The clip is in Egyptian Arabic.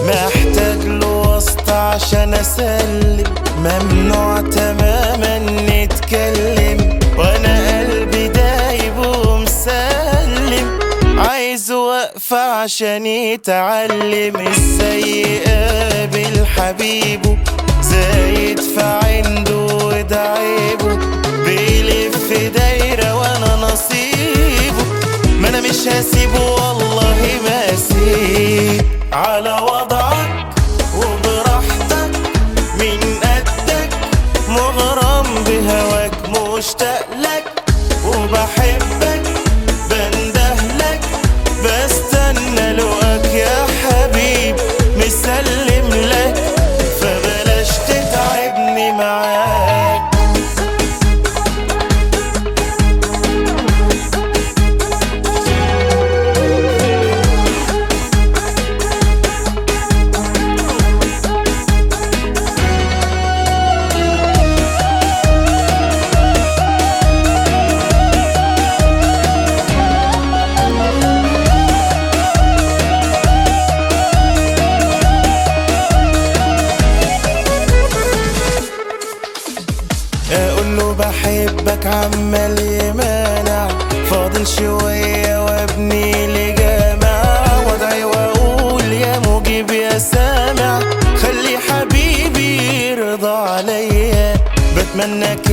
محتاج له واسطة عشان اسلم ممنوع تماما نتكلم وانا قلبي دايب ومسلم عايز وقفة عشان يتعلم ازاي يقابل حبيبه زايد في عنده وده عيبه بيلف دايرة وانا نصيبه ما انا مش هسيبه والله ما اسيب على وضعك وبراحتك من قدك مغرم بهواك مشتاق لك وبحبك بندهلك بستنى لقاك يا حبيب مسلم لك فبلاش تتعبني معاك اقول له بحبك عمال يمانع فاضل شوية وابني لي جامع وادعي واقول يا مجيب يا سامع خلي حبيبي يرضى عليا بتمنى